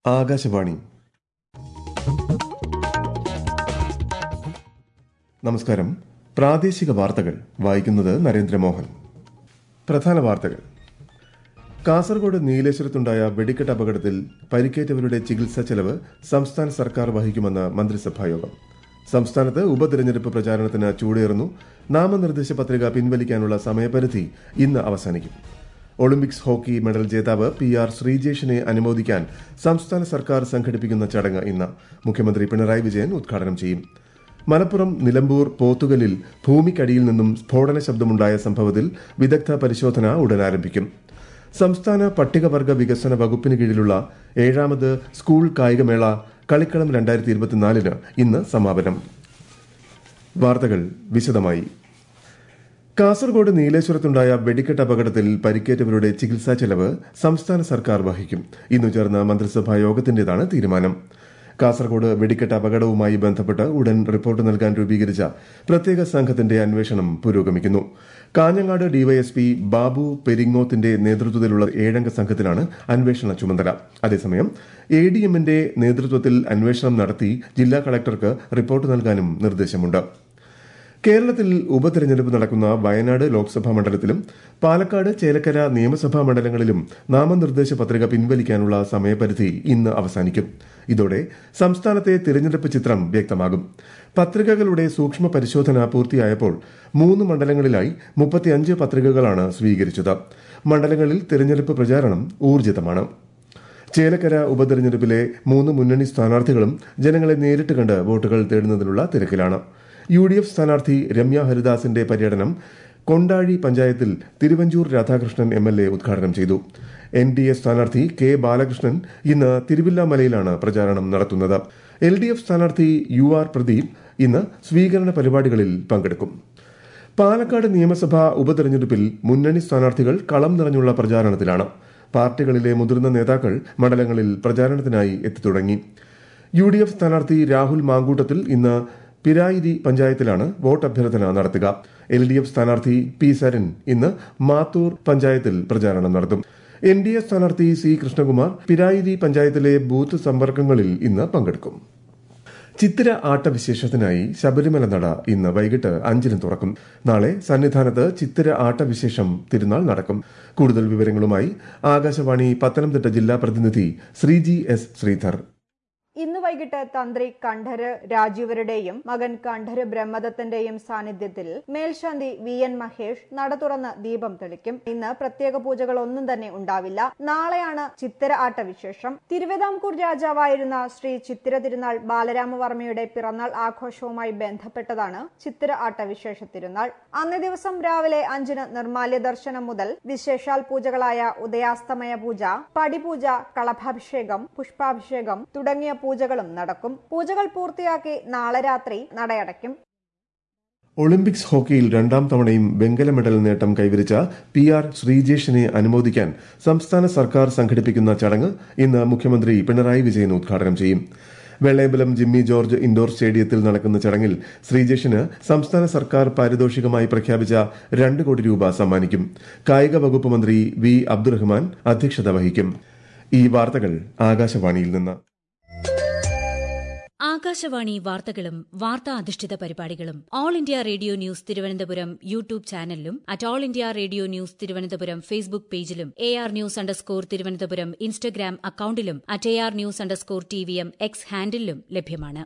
ആകാശവാണി നമസ്കാരം പ്രാദേശിക വാർത്തകൾ വായിക്കുന്നത് നരേന്ദ്രമോഹൻ പ്രധാന വാർത്തകൾ കാസർഗോഡ് നീലേശ്വരത്തുണ്ടായ വെടിക്കെട്ട് അപകടത്തിൽ പരിക്കേറ്റവരുടെ ചികിത്സാ ചെലവ് സംസ്ഥാന സർക്കാർ വഹിക്കുമെന്ന് മന്ത്രിസഭായോഗം സംസ്ഥാനത്ത് ഉപതെരഞ്ഞെടുപ്പ് പ്രചാരണത്തിന് ചൂടേറുന്നു നാമനിർദ്ദേശ പത്രിക പിൻവലിക്കാനുള്ള സമയപരിധി ഇന്ന് അവസാനിക്കും ഒളിമ്പിക്സ് ഹോക്കി മെഡൽ ജേതാവ് പി ആർ ശ്രീജേഷിനെ അനുമോദിക്കാൻ സംസ്ഥാന സർക്കാർ സംഘടിപ്പിക്കുന്ന ചടങ്ങ് ഇന്ന് മുഖ്യമന്ത്രി പിണറായി വിജയൻ ഉദ്ഘാടനം ചെയ്യും മലപ്പുറം നിലമ്പൂർ പോത്തുകലിൽ ഭൂമിക്കടിയിൽ നിന്നും സ്ഫോടന ശബ്ദമുണ്ടായ സംഭവത്തിൽ വിദഗ്ധ പരിശോധന ഉടൻ ആരംഭിക്കും സംസ്ഥാന പട്ടികവർഗ വികസന വകുപ്പിന് കീഴിലുള്ള ഏഴാമത് സ്കൂൾ കായികമേള കളിക്കളം രണ്ടായിരത്തി ഇരുപത്തിനാലിന് ഇന്ന് സമാപനം വാർത്തകൾ വിശദമായി കാസർഗോഡ് നീലേശ്വരത്തുണ്ടായ വെടിക്കെട്ട് അപകടത്തിൽ പരിക്കേറ്റവരുടെ ചികിത്സാ ചെലവ് സംസ്ഥാന സർക്കാർ വഹിക്കും ഇന്നു ചേർന്ന മന്ത്രിസഭാ യോഗത്തിന്റേതാണ് തീരുമാനം കാസർഗോഡ് വെടിക്കെട്ട് അപകടവുമായി ബന്ധപ്പെട്ട് ഉടൻ റിപ്പോർട്ട് നൽകാൻ രൂപീകരിച്ച പ്രത്യേക സംഘത്തിന്റെ അന്വേഷണം പുരോഗമിക്കുന്നു കാഞ്ഞങ്ങാട് ഡിവൈഎസ്പി ബാബു പെരിങ്ങോത്തിന്റെ നേതൃത്വത്തിലുള്ള ഏഴംഗ സംഘത്തിനാണ് അന്വേഷണ ചുമതല അതേസമയം എ ഡി എമ്മിന്റെ നേതൃത്വത്തിൽ അന്വേഷണം നടത്തി ജില്ലാ കളക്ടർക്ക് റിപ്പോർട്ട് നൽകാനും നിർദ്ദേശമുണ്ട് കേരളത്തിൽ ഉപതെരഞ്ഞെടുപ്പ് നടക്കുന്ന വയനാട് ലോക്സഭാ മണ്ഡലത്തിലും പാലക്കാട് ചേലക്കര നിയമസഭാ മണ്ഡലങ്ങളിലും നാമനിർദ്ദേശ പത്രിക പിൻവലിക്കാനുള്ള സമയപരിധി ഇന്ന് അവസാനിക്കും ഇതോടെ സംസ്ഥാനത്തെ തിരഞ്ഞെടുപ്പ് ചിത്രം വ്യക്തമാകും പത്രികകളുടെ സൂക്ഷ്മ പരിശോധന പൂർത്തിയായപ്പോൾ മൂന്ന് മണ്ഡലങ്ങളിലായി മുപ്പത്തിയഞ്ച് പത്രികകളാണ് സ്വീകരിച്ചത് മണ്ഡലങ്ങളിൽ തിരഞ്ഞെടുപ്പ് പ്രചാരണം ഊർജിതമാണ് ചേലക്കര ഉപതെരഞ്ഞെടുപ്പിലെ മൂന്ന് മുന്നണി സ്ഥാനാർത്ഥികളും ജനങ്ങളെ നേരിട്ട് കണ്ട് വോട്ടുകൾ തേടുന്നതിനുള്ള തിരക്കിലാണ് യു ഡി എഫ് സ്ഥാനാർത്ഥി രമ്യ ഹരിദാസിന്റെ പര്യടനം കൊണ്ടാഴി പഞ്ചായത്തിൽ Thiruvanchoor Radhakrishnan M L A ഉദ്ഘാടനം ചെയ്തു എൻ ഡി എ സ്ഥാനാർത്ഥി കെ ബാലകൃഷ്ണൻ ഇന്ന് തിരുവില്ലാമലയിലാണ് പ്രചാരണം നടത്തുന്നത് എൽ ഡി എഫ് സ്ഥാനാർത്ഥി യു ആർ പ്രദീപ് ഇന്ന് സ്വീകരണ പരിപാടികളിൽ പങ്കെടുക്കും പാലക്കാട് നിയമസഭാ ഉപതെരഞ്ഞെടുപ്പിൽ മുന്നണി സ്ഥാനാർത്ഥികൾ കളം നിറഞ്ഞുള്ള പ്രചാരണത്തിലാണ് പാർട്ടികളിലെ മുതിർന്ന നേതാക്കൾ മണ്ഡലങ്ങളിൽ പ്രചാരണത്തിനായി എത്തിത്തുടങ്ങി യു ഡി എഫ് സ്ഥാനാർത്ഥി രാഹുൽ മാങ്കൂട്ടത്തിൽ ഇന്ന് പിരായിരി പഞ്ചായത്തിലാണ് വോട്ട് അഭ്യർത്ഥന നടത്തുക എൽ ഡി എഫ് സ്ഥാനാർത്ഥി പി സരൻ ഇന്ന് മാത്തൂർ പഞ്ചായത്തിൽ പ്രചാരണം നടത്തും എൻ ഡി എ സ്ഥാനാർത്ഥി സി കൃഷ്ണകുമാർ പിരായിരി പഞ്ചായത്തിലെ ബൂത്ത് സമ്പർക്കങ്ങളിൽ ഇന്ന് പങ്കെടുക്കും ചിത്തിര ആട്ടവിശേഷത്തിനായി ശബരിമല നട ഇന്ന് വൈകിട്ട് അഞ്ചിന് തുറക്കും നാളെ സന്നിധാനത്ത് ചിത്തിര ആട്ടവിശേഷം തിരുനാൾ നടക്കും കൂടുതൽ വിവരങ്ങളുമായി ആകാശവാണി പത്തനംതിട്ട ജില്ലാ പ്രതിനിധി ശ്രീജി എസ് ശ്രീധർ ഇന്ന് വൈകിട്ട് തന്ത്രി കണ്ഠര് രാജീവരുടെയും മകൻ കണ്ഠര് ബ്രഹ്മദത്തന്റെയും സാന്നിധ്യത്തിൽ മേൽശാന്തി വി എൻ മഹേഷ് നട തുറന്ന് ദീപം തെളിക്കും ഇന്ന് പ്രത്യേക പൂജകൾ ഒന്നും തന്നെ ഉണ്ടാവില്ല നാളെയാണ് ചിത്തിര ആട്ടവിശേഷം തിരുവിതാംകൂർ രാജാവായിരുന്ന ശ്രീ ചിത്തിര തിരുനാൾ ബാലരാമവർമ്മയുടെ പിറന്നാൾ ആഘോഷവുമായി ബന്ധപ്പെട്ടതാണ് ചിത്തിര ആട്ടവിശേഷ തിരുനാൾ അന്നേ ദിവസം രാവിലെ അഞ്ചിന് നിർമാല്യ ദർശനം മുതൽ വിശേഷാൽ പൂജകളായ ഉദയാസ്തമയ പൂജ പടിപൂജ കളഭാഭിഷേകം പുഷ്പാഭിഷേകം തുടങ്ങിയ പൂജകളും നടക്കും പൂജകൾ പൂർത്തിയാക്കി നാളെ രാത്രി നടയടയ്ക്കും ഒളിമ്പിക്സ് ഹോക്കിയിൽ രണ്ടാം തവണയും വെങ്കല മെഡൽ നേട്ടം കൈവരിച്ച പി ആർ ശ്രീജേഷിനെ അനുമോദിക്കാൻ സംസ്ഥാന സർക്കാർ സംഘടിപ്പിക്കുന്ന ചടങ്ങ് ഇന്ന് മുഖ്യമന്ത്രി പിണറായി വിജയൻ ഉദ്ഘാടനം ചെയ്യും വെള്ളയമ്പലം ജിമ്മി ജോർജ് ഇൻഡോർ സ്റ്റേഡിയത്തിൽ നടക്കുന്ന ചടങ്ങിൽ ശ്രീജേഷിന് സംസ്ഥാന സർക്കാർ പാരിതോഷികമായി പ്രഖ്യാപിച്ച രണ്ട് കോടി രൂപ സമ്മാനിക്കും കായിക വകുപ്പ് മന്ത്രി വി അബ്ദുറഹ്മാൻ അധ്യക്ഷത വഹിക്കും ഈ വാർത്തകൾ ആകാശവാണിയിൽ നിന്ന് ആകാശവാണി വാർത്തകളും വാർത്താ അധിഷ്ഠിത പരിപാടികളും all India radio news Thiruvananthapuram YouTube ചാനലിലും at all India radio news Thiruvananthapuram Facebook പേജിലും A R news underscore Thiruvananthapuram Instagram അക്കൌണ്ടിലും at A R news underscore T V M X ഹാൻഡിലും ലഭ്യമാണ്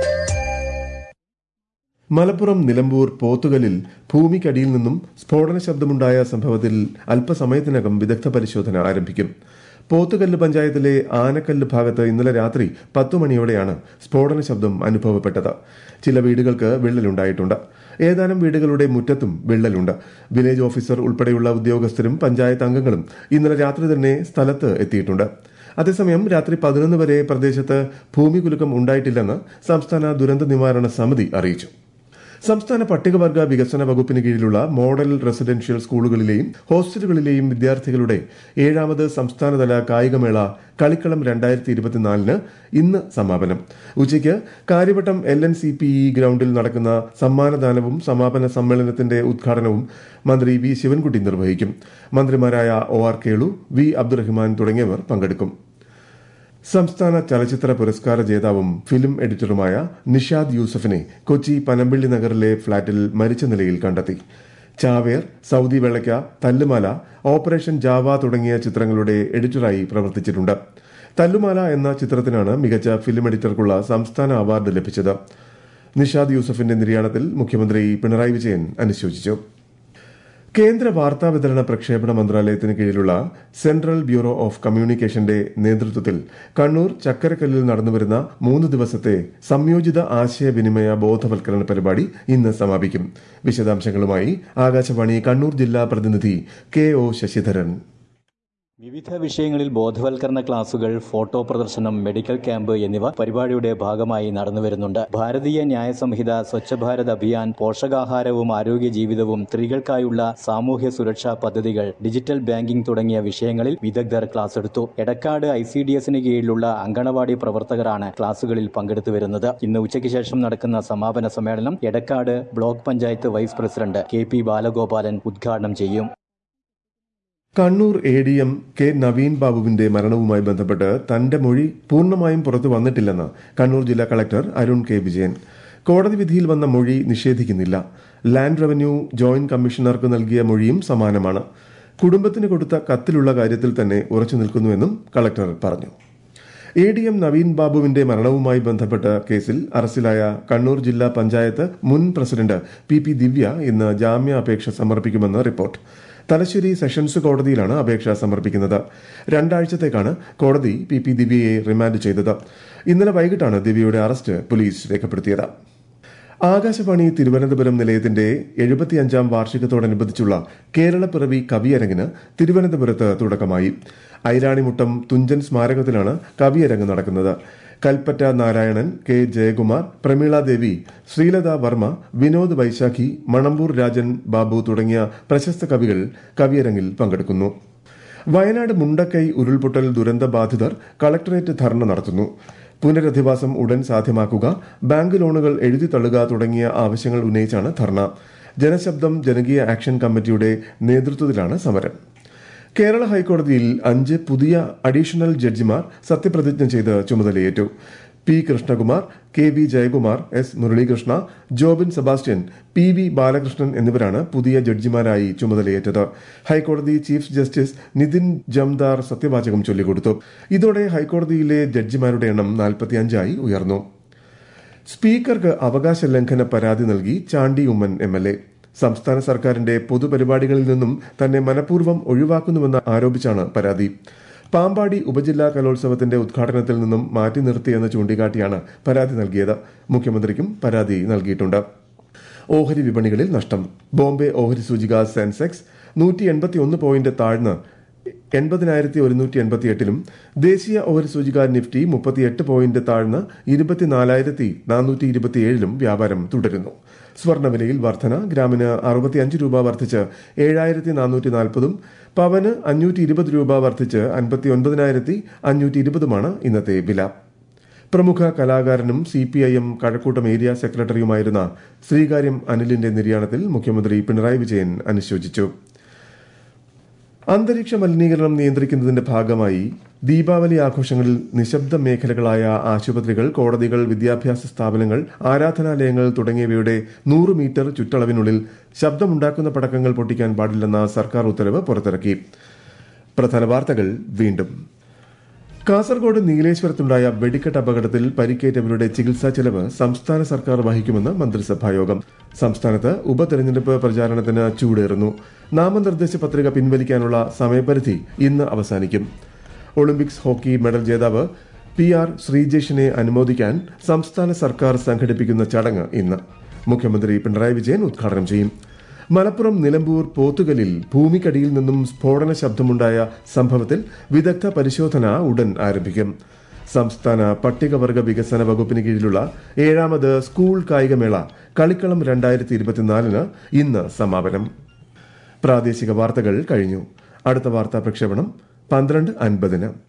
മലപ്പുറം നിലമ്പൂർ പോത്തുകലിൽ ഭൂമിക്കടിയിൽ നിന്നും സ്ഫോടന ശബ്ദമുണ്ടായ സംഭവത്തിൽ അല്പസമയത്തിനകം വിദഗ്ധ പരിശോധന ആരംഭിക്കും പോത്തുകല്ല് പഞ്ചായത്തിലെ ആനക്കല്ല് ഭാഗത്ത് ഇന്നലെ രാത്രി പത്തു മണിയോടെയാണ് സ്ഫോടന ശബ്ദം അനുഭവപ്പെട്ടത് ചില വീടുകൾക്ക് വിള്ളലുണ്ടായിട്ടുണ്ട് ഏതാനും വീടുകളുടെ മുറ്റത്തും വിള്ളലുണ്ട് വില്ലേജ് ഓഫീസർ ഉൾപ്പെടെയുള്ള ഉദ്യോഗസ്ഥരും പഞ്ചായത്ത് അംഗങ്ങളും ഇന്നലെ രാത്രി തന്നെ സ്ഥലത്ത് എത്തിയിട്ടുണ്ട് അതേസമയം രാത്രി പതിനൊന്ന് വരെ പ്രദേശത്ത് ഭൂമികുലുക്കം ഉണ്ടായിട്ടില്ലെന്ന് സംസ്ഥാന ദുരന്ത നിവാരണ സമിതി അറിയിച്ചു സംസ്ഥാന പട്ടികവർഗ വികസന വകുപ്പിന് കീഴിലുള്ള മോഡൽ റെസിഡൻഷ്യൽ സ്കൂളുകളിലെയും ഹോസ്റ്റലുകളിലെയും വിദ്യാർത്ഥികളുടെ ഏഴാമത് സംസ്ഥാനതല കായികമേള കളിക്കളം രണ്ടായിരത്തി ഇരുപത്തിനാലിന് ഇന്ന് സമാപനം ഉച്ചയ്ക്ക് Kariavattom L N C P E ഗ്രൌണ്ടിൽ നടക്കുന്ന സമ്മാനദാനവും സമാപന സമ്മേളനത്തിന്റെ ഉദ്ഘാടനവും മന്ത്രി വി ശിവൻകുട്ടി നിർവഹിക്കും മന്ത്രിമാരായ O R Kelu V Abdurahman തുടങ്ങിയവർ പങ്കെടുക്കും സംസ്ഥാന ചലച്ചിത്ര പുരസ്കാര ജേതാവും ഫിലിം എഡിറ്ററുമായ നിഷാദ് യൂസഫിനെ കൊച്ചി പനമ്പിള്ളി നഗറിലെ ഫ്ളാറ്റിൽ മരിച്ച നിലയിൽ കണ്ടെത്തി Chaaver Saudi Vellakka Thallumaala operation Java തുടങ്ങിയ ചിത്രങ്ങളുടെ എഡിറ്ററായി പ്രവർത്തിച്ചിട്ടുണ്ട് തല്ലുമാല എന്ന ചിത്രത്തിനാണ് മികച്ച ഫിലിം എഡിറ്റർക്കുള്ള സംസ്ഥാന അവാർഡ് ലഭിച്ചത് നിഷാദ് യൂസഫിന്റെ നിര്യാണത്തിൽ മുഖ്യമന്ത്രി പിണറായി വിജയൻ അനുശോചിച്ചു കേന്ദ്ര വാർത്താ വിതരണ പ്രക്ഷേപണ മന്ത്രാലയത്തിന് കീഴിലുള്ള സെൻട്രൽ ബ്യൂറോ ഓഫ് കമ്മ്യൂണിക്കേഷന്റെ നേതൃത്വത്തിൽ കണ്ണൂർ ചക്കരക്കല്ലിൽ നടന്നുവരുന്ന മൂന്ന് ദിവസത്തെ സംയോജിത ആശയവിനിമയ ബോധവൽക്കരണ പരിപാടി ഇന്ന് സമാപിക്കും വിശദാംശങ്ങളുമായി ആകാശവാണി കണ്ണൂർ ജില്ലാ പ്രതിനിധി കെ ഒ ശശിധരൻ വിവിധ വിഷയങ്ങളിൽ ബോധവൽക്കരണ ക്ലാസുകൾ ഫോട്ടോ പ്രദർശനം മെഡിക്കൽ ക്യാമ്പ് എന്നിവ പരിപാടിയുടെ ഭാഗമായി നടന്നുവരുന്നുണ്ട് ഭാരതീയ ന്യായ സംഹിത സ്വച്ഛ ഭാരത് അഭിയാൻ പോഷകാഹാരവും ആരോഗ്യ ജീവിതവും സ്ത്രീകൾക്കായുള്ള സാമൂഹ്യ സുരക്ഷാ പദ്ധതികൾ ഡിജിറ്റൽ ബാങ്കിംഗ് തുടങ്ങിയ വിഷയങ്ങളിൽ വിദഗ്ധർ ക്ലാസ് എടുത്തു എടക്കാട് ഐ സി ഡി എസിന് കീഴിലുള്ള അങ്കണവാടി പ്രവർത്തകരാണ് ക്ലാസുകളിൽ പങ്കെടുത്തു വരുന്നത് ഇന്ന് ഉച്ചയ്ക്ക് ശേഷം നടക്കുന്ന സമാപന സമ്മേളനം Edakkad block panchayat vice president K P Balagopalan ഉദ്ഘാടനം ചെയ്യും Kannur A D M K Naveen ബാബുവിന്റെ മരണവുമായി ബന്ധപ്പെട്ട് തന്റെ മൊഴി പൂർണ്ണമായും പുറത്തു വന്നിട്ടില്ലെന്ന് കണ്ണൂർ ജില്ലാ കളക്ടർ അരുൺ കെ വിജയൻ കോടതി വിധിയിൽ വന്ന മൊഴി നിഷേധിക്കുന്നില്ല ലാൻഡ് റവന്യൂ ജോയിന്റ് കമ്മീഷണർക്ക് നൽകിയ മൊഴിയും സമാനമാണ് കുടുംബത്തിന് കൊടുത്ത കത്തിലുള്ള കാര്യത്തിൽ തന്നെ ഉറച്ചു നിൽക്കുന്നുവെന്നും കളക്ടർ പറഞ്ഞു എ ഡി എം നവീൻ ബാബുവിന്റെ മരണവുമായി ബന്ധപ്പെട്ട കേസിൽ അറസ്റ്റിലായ കണ്ണൂർ ജില്ലാ പഞ്ചായത്ത് മുൻ പ്രസിഡന്റ് പി പി ദിവ്യ ഇന്ന് ജാമ്യാപേക്ഷ സമർപ്പിക്കുമെന്ന് റിപ്പോർട്ട് തലശ്ശേരി സെഷൻസ് കോടതിയിലാണ് അപേക്ഷ സമർപ്പിക്കുന്നത് രണ്ടാഴ്ചത്തേക്കാണ് കോടതി പി പി ദിവ്യയെ റിമാൻഡ് ചെയ്തത് ഇന്നലെ വൈകിട്ടാണ് ദിവ്യയുടെ അറസ്റ്റ് പോലീസ് രേഖപ്പെടുത്തിയത് ആകാശവാണി തിരുവനന്തപുരം നിലയത്തിന്റെ എഴുപത്തിയഞ്ചാം വാർഷികത്തോടനുബന്ധിച്ചുള്ള കേരളപ്പിറവി കവിയരങ്ങിന് തിരുവനന്തപുരത്ത് തുടക്കമായി ഐരാണിമുട്ടം തുഞ്ചൻ സ്മാരകത്തിലാണ് കവിയരങ്ങ് നടക്കുന്നത് കൽപ്പറ്റ നാരായണൻ കെ ജയകുമാർ പ്രമീള ദേവി ശ്രീലത വർമ്മ വിനോദ് വൈശാഖി മണമ്പൂർ രാജൻ ബാബു തുടങ്ങിയ പ്രശസ്ത കവികൾ കവിയരങ്ങിൽ പങ്കെടുക്കുന്നു വയനാട് മുണ്ടക്കൈ ഉരുൾപൊട്ടൽ ദുരന്ത ബാധിതർ കളക്ടറേറ്റ് ധർണ നടത്തുന്നു പുനരധിവാസം ഉടൻ സാധ്യമാക്കുക ബാങ്ക് ലോണുകൾ എഴുതി തള്ളുക തുടങ്ങിയ ആവശ്യങ്ങൾ ഉന്നയിച്ചാണ് ധർണ ജനശബ്ദം ജനകീയ ആക്ഷൻ കമ്മിറ്റിയുടെ നേതൃത്വത്തിലാണ് സമരം കേരള ഹൈക്കോടതിയിൽ അഞ്ച് പുതിയ അഡീഷണൽ ജഡ്ജിമാർ സത്യപ്രതിജ്ഞ ചെയ്ത് ചുമതലയേറ്റു P Krishnakumar K V Jayakumar S Muralikrishna Jobin Sebastian P V Balakrishnan എന്നിവരാണ് പുതിയ ജഡ്ജിമാരായി ചുമതലയേറ്റത് ഹൈക്കോടതി ചീഫ് ജസ്റ്റിസ് നിതിൻ ജംദാർ സത്യവാചകം ചൊല്ലിക്കൊടുത്തു ഇതോടെ ഹൈക്കോടതിയിലെ ജഡ്ജിമാരുടെ എണ്ണം നാൽപ്പത്തിയഞ്ചായി ഉയർന്നു സ്പീക്കർക്ക് അവകാശ ലംഘന പരാതി നൽകി Chandy Oommen M L A സംസ്ഥാന സർക്കാരിന്റെ പൊതുപരിപാടികളിൽ നിന്നും തന്നെ മനഃപൂർവ്വം ഒഴിവാക്കുന്നുവെന്ന് ആരോപിച്ചാണ് പരാതി പാമ്പാടി ഉപജില്ലാ കലോത്സവത്തിന്റെ ഉദ്ഘാടനത്തിൽ നിന്നും മാറ്റി നിർത്തിയെന്ന് ചൂണ്ടിക്കാട്ടിയാണ് പരാതി നൽകിയത് മുഖ്യമന്ത്രിക്കും പരാതി നൽകിയിട്ടുണ്ട് ഓഹരി വിപണികളിൽ നഷ്ടം ബോംബെ ഓഹരി സൂചിക സെൻസെക്സ് നൂറ്റി എൺപത്തിയൊന്ന് പോയിന്റ് താഴ്ന്ന് എൺപതിനായിരത്തി ഒരുന്നൂറ്റി എൺപത്തിയെട്ടിലും ദേശീയ ഓഹരി സൂചിക നിഫ്റ്റി മുപ്പത്തിയെട്ട് പോയിന്റ് താഴ്ന്ന് ഇരുപത്തിനാലായിരത്തി നാനൂറ്റി ഇരുപത്തിയേഴിലും വ്യാപാരം തുടരുന്നു സ്വർണ്ണവിലയിൽ വർധന ഗ്രാമിന് അറുപത്തിയഞ്ച് രൂപ വർദ്ധിച്ച് ഏഴായിരത്തി നാനൂറ്റി നാൽപ്പതും പവന് അഞ്ഞൂറ്റി ഇരുപത് രൂപ വർദ്ധിച്ച് അൻപത്തി ഒൻപതിനായിരത്തി അഞ്ഞൂറ്റി ഇരുപതുമാണ് ഇന്നത്തെ വില പ്രമുഖ കലാകാരനും C P I M Kazhakkoottam area സെക്രട്ടറിയുമായിരുന്ന ശ്രീകാര്യം അനിലിന്റെ നിര്യാണത്തിൽ മുഖ്യമന്ത്രി പിണറായി വിജയൻ അനുശോചിച്ചു അന്തരീക്ഷ മലിനീകരണം നിയന്ത്രിക്കുന്നതിന്റെ ഭാഗമായി ദീപാവലി ആഘോഷങ്ങളിൽ നിശബ്ദ മേഖലകളായ ആശുപത്രികൾ കോടതികൾ വിദ്യാഭ്യാസ സ്ഥാപനങ്ങൾ ആരാധനാലയങ്ങൾ തുടങ്ങിയവയുടെ നൂറ് മീറ്റർ ചുറ്റളവിനുള്ളിൽ ശബ്ദമുണ്ടാക്കുന്ന പടക്കങ്ങൾ പൊട്ടിക്കാൻ പാടില്ലെന്ന സർക്കാർ ഉത്തരവ് പുറത്തിറക്കി പ്രധാന വാർത്തകൾ വീണ്ടും കാസർഗോഡ് നീലേശ്വരത്തുണ്ടായ വെടിക്കെട്ട് അപകടത്തിൽ പരിക്കേറ്റവരുടെ ചികിത്സാ ചെലവ് സംസ്ഥാന സർക്കാർ വഹിക്കുമെന്ന് മന്ത്രിസഭായോഗം സംസ്ഥാനത്ത് ഉപതെരഞ്ഞെടുപ്പ് പ്രചാരണത്തിന് ചൂടേറുന്നു നാമനിർദ്ദേശ പത്രിക പിൻവലിക്കാനുള്ള സമയപരിധി ഇന്ന് അവസാനിക്കും ഒളിമ്പിക്സ് ഹോക്കി മെഡൽ ജേതാവ് പി ആർ ശ്രീജേഷിനെ അനുമോദിക്കാൻ സംസ്ഥാന സർക്കാർ സംഘടിപ്പിക്കുന്ന ചടങ്ങ് ഇന്ന് മുഖ്യമന്ത്രി പിണറായി വിജയൻ ഉദ്ഘാടനം ചെയ്യും മലപ്പുറം നിലമ്പൂർ പോത്തുകലിൽ ഭൂമിക്കടിയിൽ നിന്നും സ്ഫോടന ശബ്ദമുണ്ടായ സംഭവത്തിൽ വിദഗ്ധ പരിശോധന ഉടൻ ആരംഭിക്കും സംസ്ഥാന പട്ടികവർഗ വികസന വകുപ്പിന് കീഴിലുള്ള ഏഴാമത് സ്കൂൾ കായികമേള കളിക്കളം രണ്ടായിരത്തി ഇരുപത്തിനാലിന് ഇന്ന് സമാപനം പ്രാദേശിക വാർത്തകൾ കഴിഞ്ഞു അടുത്ത വാർത്താ പ്രക്ഷേപണം പന്ത്രണ്ട് അൻപതിന്